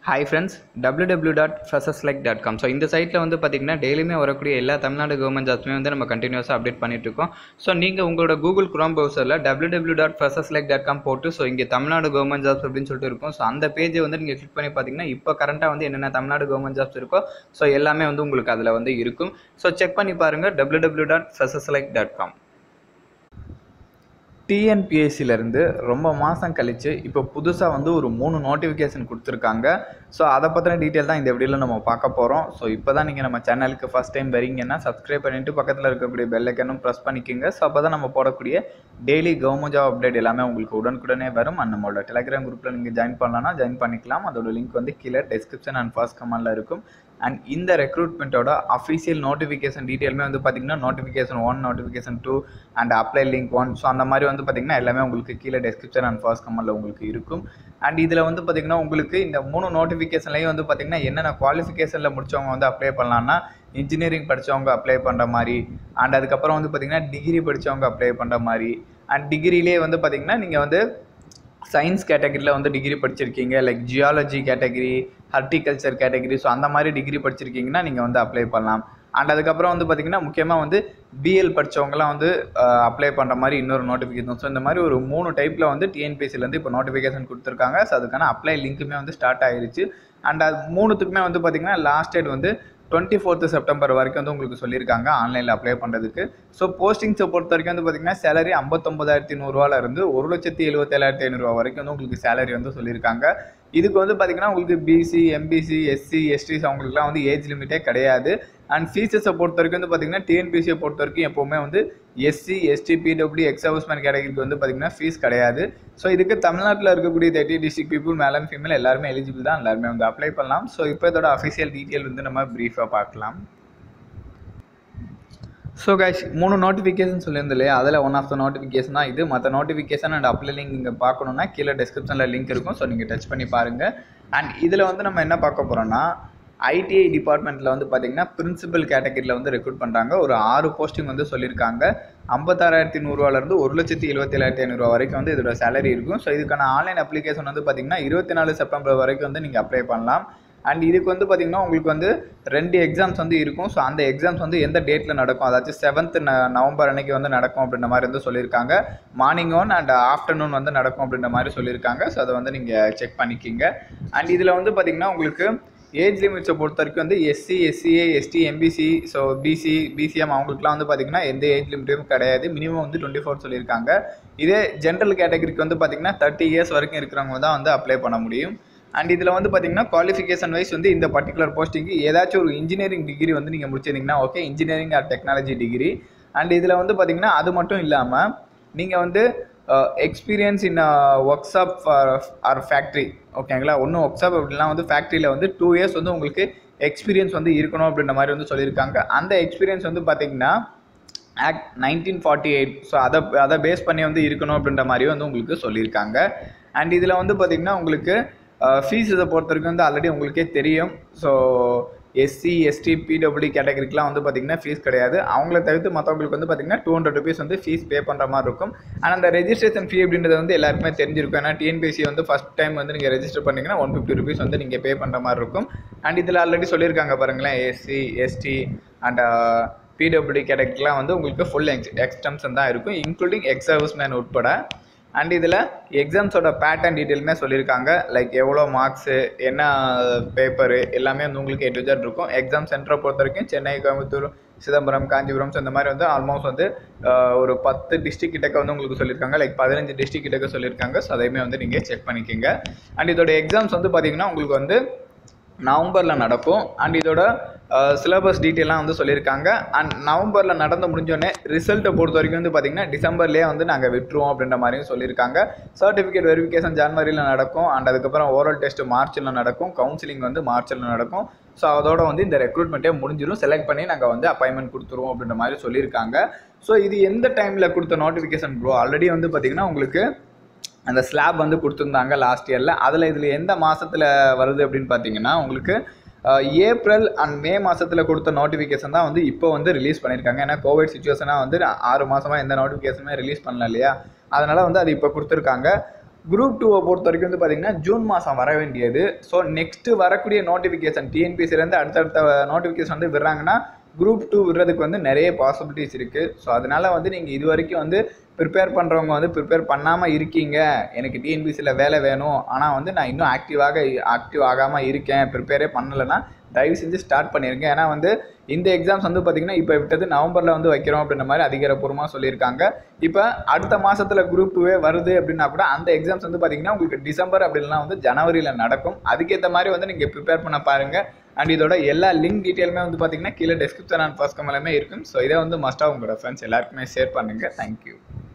hi friends W W dot ஃபெசஸ்லைக் dot com so இந்த சைட்டில் வந்து பார்த்திங்கன்னா டெய்லியுமே வரக்கூடிய எல்லா தமிழ்நாடு கவர்மெண்ட் ஜாப்ஸுமே வந்து நம்ம கண்டினியூஸாக அப்டேட் பண்ணிட்டு இருக்கோம் ஸோ நீங்கள் உங்களோட கூகுள் குரோம் ப்ரௌசரில் டபிள்யூ டபிள்யூ டாட் ஃபெசஸ்லைக் டாட் காம் போட்டு ஸோ இங்கே தமிழ்நாடு கவர்மெண்ட் ஜாப்ஸ் அப்படின்னு சொல்லிட்டு இருக்கும் ஸோ அந்த பேஜை வந்து நீங்கள் கிளிக் பண்ணி பார்த்தீங்கன்னா இப்போ கரண்ட்டாக வந்து என்னென்ன தமிழ்நாடு கவர்மெண்ட் ஜாப்ஸ் இருக்கோ ஸோ எல்லாமே வந்து உங்களுக்கு அதில் வந்து இருக்கும் ஸோ செக் பண்ணி பாருங்கள் டபிள்யூ டபிள்யூ டாட் ஃபெசஸ்லைக் டாட் காம் டிஎன்பிஎஸ்சிலேருந்து ரொம்ப மாதம் கழித்து இப்போ புதுசாக வந்து ஒரு மூணு நோட்டிஃபிகேஷன் கொடுத்துருக்காங்க ஸோ அதை பற்றின டீட்டெயில் தான் இந்த வீடியோவில் நம்ம பார்க்க போகிறோம் ஸோ இப்போ தான் நீங்கள் நம்ம சேனலுக்கு ஃபஸ்ட் டைம் வரீங்கன்னா சப்ஸ்கிரைப் பண்ணிவிட்டு பக்கத்தில் இருக்கக்கூடிய பெல் ஐக்கனும் ப்ரெஸ் பண்ணிக்கோங்க ஸோ அப்போ தான் நம்ம போடக்கூடிய டெய்லி கவர்மெண்ட் ஜாப் அப்டேட் எல்லாமே உங்களுக்கு உடனுக்குடனே வரும் அண்ட் நம்மளோட டெலிகிராம் குரூப்பில் நீங்கள் ஜாயின் பண்ணலாம்னா ஜாயின் பண்ணிக்கலாம் அதோட லிங்க் வந்து கீழே டெஸ்கிரிப்ஷன் அண்ட் ஃபர்ஸ்ட் கமெண்டில் இருக்கும் அண்ட் இந்த ரெக்ரூட்மெண்ட்டோட அஃபிஷியல் நோட்டிஃபிகேஷன் டீட்டெயிலுமே வந்து பார்த்திங்கன்னா notification one notification two and apply link one so அந்த மாதிரி வந்து பார்த்திங்கன்னா எல்லாமே உங்களுக்கு கீழே டெஸ்கிரிப்ஷன் அண்ட் ஃபர்ஸ்ட் கமெண்டில் உங்களுக்கு இருக்கும் அண்ட் இதில் வந்து பார்த்திங்கன்னா உங்களுக்கு இந்த மூணு நோட்டிஃபிகேஷன்லேயும் வந்து பார்த்திங்கன்னா என்னென்ன குவாலிஃபிகேஷனில் முடித்தவங்க வந்து அப்ளை பண்ணலான்னா இன்ஜினியரிங் படித்தவங்க அப்ளை பண்ணுற மாதிரி அண்ட் அதுக்கப்புறம் வந்து பார்த்திங்கன்னா டிகிரி படித்தவங்க அப்ளை பண்ணுற மாதிரி அண்ட் டிகிரிலே வந்து பார்த்திங்கன்னா நீங்கள் வந்து சயின்ஸ் கேட்டகரியில் வந்து டிகிரி படிச்சிருக்கீங்க like geology category horticulture category so அந்த மாதிரி டிகிரி படிச்சிருக்கீங்கன்னா நீங்கள் வந்து அப்ளை பண்ணலாம் அண்ட் அதுக்கப்புறம் வந்து பார்த்திங்கன்னா முக்கியமாக வந்து பிஎல் படித்தவங்களாம் வந்து அப்ளை பண்ணுற மாதிரி இன்னொரு நோட்டிஃபிகேஷன் ஸோ இந்த மாதிரி ஒரு மூணு டைப்பில் வந்து டிஎன்பிஎஸ்சிலேருந்து இப்போ நோட்டிஃபிகேஷன் கொடுத்துருக்காங்க ஸோ அதுக்கான அப்ளை லிங்க்குமே வந்து ஸ்டார்ட் ஆயிருச்சு அண்ட் அது மூணுத்துக்குமே வந்து பார்த்திங்கன்னா லாஸ்ட் டேட் வந்து டுவெண்ட்டி ஃபோர்த்து செப்டம்பர் வரைக்கும் வந்து உங்களுக்கு சொல்லியிருக்காங்க ஆன்லைனில் அப்ளை பண்ணுறதுக்கு ஸோ போஸ்டிங்ஸை பொறுத்த வரைக்கும் வந்து பார்த்திங்கன்னா சேலரி ஐம்பத்தொம்பதாயிரத்தி நூறுரூவால இருந்து ஒரு லட்சத்தி எழுபத்தேழாயிரத்தி ஐநூறுரூவா வரைக்கும் வந்து உங்களுக்கு சேலரி வந்து சொல்லியிருக்காங்க இதுக்கு வந்து பார்த்திங்கன்னா உங்களுக்கு பிசி எம்பிசி எஸ்சி எஸ்டிஸ் அவங்களுக்குலாம் வந்து ஏஜ் லிமிட்டே கிடையாது அண்ட் ஃபீஸஸை பொறுத்த வரைக்கும் வந்து பார்த்திங்கன்னா டிஎன்பிசியை பொறுத்த வரைக்கும் எப்போவுமே வந்து எஸ்சி எஸ்டி பிடபிள்யூ எக்ஸ் ஹவுஸ்மேன் கேட்டகரிக்கு வந்து பார்த்திங்கன்னா ஃபீஸ் கிடையாது ஸோ இதுக்கு தமிழ்நாட்டில் இருக்கக்கூடிய thirty district people male and female எல்லாருமே எலிஜிபிள் தான் எல்லாருமே வந்து அப்ளை பண்ணலாம் ஸோ இப்போ இதோட அஃபிஷியல் டீட்டெயில் வந்து நம்ம ப்ரீஃபாக பார்க்கலாம் ஸோ கைஸ் மூணு நோட்டிஃபிகேஷன் சொல்லியிருந்தோம் இல்லையா அதில் ஒன் ஆஃப் த நோட்டிஃபிகேஷன் தான் இது மற்ற நோட்டிஃபிகேஷன் அண்ட் அப்ளை லிங்க் நீங்கள் பார்க்கணுன்னா கீழே டிஸ்கிரிப்ஷனில் லிங்க் இருக்கும் ஸோ நீங்கள் டச் பண்ணி பாருங்கள் அண்ட் இதில் வந்து நம்ம என்ன பார்க்க போகிறோன்னா ஐடிஐ டிபார்ட்மெண்ட்டில் வந்து பார்த்திங்கன்னா பிரின்சிபல் கேட்டகரியில் வந்து ரெக்ரூட் பண்ணுறாங்க ஒரு ஆறு போஸ்டிங் வந்து சொல்லியிருக்காங்க ஐம்பத்தாறாயிரத்தி நூறுரூவாலேருந்து ஒரு லட்சத்தி எழுபத்தேழாயிரத்தி ஐநூறுரூவா வரைக்கும் வந்து இதோட சேலரி இருக்கும் ஸோ இதுக்கான ஆன்லைன் அப்ளிகேஷன் வந்து பார்த்திங்கன்னா இருபத்தி நாலு செப்டம்பர் வரைக்கும் வந்து நீங்கள் அப்ளை பண்ணலாம் அண்ட் இதுக்கு வந்து பார்த்திங்கன்னா உங்களுக்கு வந்து ரெண்டு எக்ஸாம்ஸ் வந்து இருக்கும் ஸோ அந்த எக்ஸாம்ஸ் வந்து எந்த டேட்டில் நடக்கும் அதாச்சும் செவன்த் நவம்பர் அன்னைக்கு வந்து நடக்கும் அப்படின்ற மாதிரி வந்து சொல்லியிருக்காங்க மார்னிங் ஒன் அண்ட் ஆஃப்டர்நூன் வந்து நடக்கும் அப்படின்ற மாதிரி சொல்லியிருக்காங்க ஸோ அதை வந்து நீங்கள் செக் பண்ணிக்கிங்க அண்ட் இதில் வந்து பார்த்திங்கன்னா உங்களுக்கு ஏஜ் லிமிட்ஸை பொறுத்த வரைக்கும் வந்து SC SCA ST MBC so BC BCM அவங்களுக்குலாம் வந்து பார்த்திங்கன்னா எந்த ஏஜ் லிமிட்டும் கிடையாது மினிமம் வந்து டுவெண்ட்டி ஃபோர் சொல்லியிருக்காங்க இதே ஜென்ரல் கேட்டகரிக்கு வந்து பார்த்திங்கன்னா தேர்ட்டி இயர்ஸ் வரைக்கும் இருக்கிறவங்க தான் வந்து அப்ளை பண்ண முடியும் அண்ட் இதில் வந்து பார்த்தீங்கன்னா குவாலிஃபிகேஷன் வைஸ் வந்து இந்த பர்டிகுலர் போஸ்டிங்க்கு ஏதாச்சும் ஒரு இன்ஜினியரிங் டிகிரி வந்து நீங்கள் முடிச்சிருந்தீங்கன்னா okay engineering or technology degree and இதில் வந்து பார்த்தீங்கன்னா அது மட்டும் இல்லாமல் நீங்கள் வந்து experience in workshop or factory ஓகேங்களா ஒன்றும் ஒர்க் ஷாப் அப்படிலாம் வந்து ஃபேக்ட்ரியில் வந்து டூ இயர்ஸ் வந்து உங்களுக்கு எக்ஸ்பீரியன்ஸ் வந்து இருக்கணும் அப்படின்ற மாதிரி வந்து சொல்லியிருக்காங்க அந்த எக்ஸ்பீரியன்ஸ் வந்து பார்த்தீங்கன்னா act nineteen forty eight so அதை அதை பேஸ் பண்ணி வந்து இருக்கணும் அப்படின்ற மாதிரி வந்து உங்களுக்கு சொல்லியிருக்காங்க அண்ட் இதில் வந்து பார்த்திங்கன்னா உங்களுக்கு ஃபீஸ் இதை பொறுத்த வரைக்கும் வந்து ஆல்ரெடி உங்களுக்கே தெரியும் ஸோ எஸ்சி எஸ்டி பிடபிள்யூ கேட்டகரிக்கெலாம் வந்து பார்த்திங்கன்னா ஃபீஸ் கிடையாது அவங்கள தவிர்த்து மற்றவங்களுக்கு வந்து பார்த்திங்கன்னா டூ ஹண்ட்ரட் ருபீஸ் வந்து ஃபீஸ் பே பண்ணுற மாதிரி இருக்கும் ஆனால் அந்த ரெஜிஸ்ட்ரேஷன் ஃபீ அப்படின்றது வந்து எல்லாருக்குமே தெரிஞ்சிருக்கும் ஏன்னா டிஎன்பிசி வந்து ஃபஸ்ட் டைம் வந்து நீங்கள் ரெஜிஸ்டர் பண்ணிங்கன்னா ஒன் ஃபிஃப்டி ருபீஸ் வந்து நீங்கள் பே பண்ணுற மாதிரி இருக்கும் அண்ட் இதில் ஆல்ரெடி சொல்லியிருக்காங்க பாருங்களேன் எஸ்சி எஸ்டி அண்ட் பிடபிள்யூ கேட்டகரிக்கெலாம் வந்து உங்களுக்கு ஃபுல் எக்ஸ் எக்ஸ்டம்ஷன் தான் இருக்கும் இன்க்ளூடிங் எக்ஸ் சர்வீஸ் மேன் உட்பட அண்ட் இதில் எக்ஸாம்ஸோட பேட்டர்ன் டீட்டெயிலுமே சொல்லியிருக்காங்க லைக் எவ்வளோ மார்க்ஸு என்ன பேப்பரு எல்லாமே வந்து உங்களுக்கு எட்டு ஜெட் இருக்கும் எக்ஸாம் சென்டரை பொறுத்த வரைக்கும் சென்னை கோயம்புத்தூர் சிதம்பரம் காஞ்சிபுரம் ஸோ இந்த மாதிரி வந்து ஆல்மோஸ்ட் வந்து ஒரு பத்து டிஸ்ட்ரிக் கிட்டக்க வந்து உங்களுக்கு சொல்லியிருக்காங்க லைக் பதினஞ்சு டிஸ்ட்ரிக் கிட்டக்க சொல்லியிருக்காங்க ஸோ அதையுமே வந்து நீங்கள் செக் பண்ணிக்கோங்க அண்ட் இதோட எக்ஸாம்ஸ் வந்து பார்த்திங்கன்னா உங்களுக்கு வந்து நவம்பரில் நடக்கும் அண்ட் இதோட சிலபஸ் டீட்டெயிலாம் வந்து சொல்லியிருக்காங்க அண்ட் நவம்பரில் நடந்து முடிஞ்சோடனே ரிசல்ட்டை பொறுத்த வரைக்கும் வந்து பார்த்திங்கன்னா டிசம்பர்லேயே வந்து நாங்கள் விட்டுருவோம் அப்படின்ற மாதிரியும் சொல்லியிருக்காங்க சர்டிஃபிகேட் வெரிஃபிகேஷன் ஜான்வரியில் நடக்கும் அண்ட் அதுக்கப்புறம் ஓரல் டெஸ்ட் மார்ச்சில் நடக்கும் கவுன்சிலிங் வந்து மார்ச்சில் நடக்கும் ஸோ அதோட வந்து இந்த ரெக்ரூட்மெண்ட்டே முடிஞ்சிடும் செலக்ட் பண்ணி நாங்கள் வந்து அப்பாயின்மெண்ட் கொடுத்துருவோம் அப்படின்ற மாதிரி சொல்லியிருக்காங்க ஸோ இது எந்த டைமில் கொடுத்த நோட்டிஃபிகேஷன் ப்ரோ ஆல்ரெடி வந்து பார்த்திங்கன்னா உங்களுக்கு அந்த ஸ்லாப் வந்து கொடுத்துருந்தாங்க லாஸ்ட் இயரில் அதில் இதில் எந்த மாதத்தில் வருது அப்படின்னு பார்த்தீங்கன்னா உங்களுக்கு ஏப்ரல் அண்ட் மே மாதத்தில் கொடுத்த நோட்டிஃபிகேஷன் தான் வந்து இப்போ வந்து ரிலீஸ் பண்ணியிருக்காங்க ஏன்னா கோவிட் சுச்சுவேஷனாக வந்து ஆறு மாதமாக எந்த நோட்டிஃபிகேஷனுமே ரிலீஸ் பண்ணல இல்லையா அதனால் வந்து அது இப்போ கொடுத்துருக்காங்க குரூப் டூவை பொறுத்த வரைக்கும் வந்து பார்த்தீங்கன்னா ஜூன் மாதம் வர வேண்டியது ஸோ நெக்ஸ்ட்டு வரக்கூடிய நோட்டிஃபிகேஷன் டிஎன்பிசிலேருந்து அடுத்தடுத்த நோட்டிஃபிகேஷன் வந்து விடுறாங்கன்னா குரூப் டூ விடுறதுக்கு வந்து நிறைய பாசிபிலிட்டிஸ் இருக்குது ஸோ அதனால் வந்து நீங்கள் இது வரைக்கும் வந்து ப்ரிப்பேர் பண்ணுறவங்க வந்து ப்ரிப்பேர் பண்ணாமல் இருக்கீங்க எனக்கு டிஎன்பிசியில் வேலை வேணும் ஆனால் வந்து நான் இன்னும் ஆக்டிவாக ஆக்டிவ் ஆகாமல் இருக்கேன் ப்ரிப்பேரே பண்ணலைன்னா தயவு செஞ்சு ஸ்டார்ட் பண்ணிருங்க ஏன்னா வந்து இந்த எக்ஸாம்ஸ் வந்து பார்த்தீங்கன்னா இப்போ விட்டது நவம்பரில் வந்து வைக்கிறோம் அப்படின்ற மாதிரி அதிகாரப்பூர்வமாக சொல்லியிருக்காங்க இப்போ அடுத்த மாதத்தில் குரூப் டூவே வருது அப்படின்னா கூட அந்த எக்ஸாம்ஸ் வந்து பார்த்தீங்கன்னா உங்களுக்கு டிசம்பர் அப்படின்லாம் வந்து ஜனவரியில் நடக்கும் அதுக்கேற்ற மாதிரி வந்து நீங்கள் ப்ரிப்பேர் பண்ண பாருங்கள் அண்ட் இதோட எல்லா லிங்க் டீட்டெயிலுமே வந்து பார்த்தீங்கன்னா கீழே டிஸ்கிரிப்ஷன் அண்ட் ஃபர்ஸ்ட் கமெண்ட்லையுமே இருக்கும் ஸோ இதை வந்து மஸ்ட்டாக உங்களோட ஃப்ரெண்ட்ஸ் எல்லாருக்குமே ஷேர் பண்ணுங்கள் தேங்க்யூ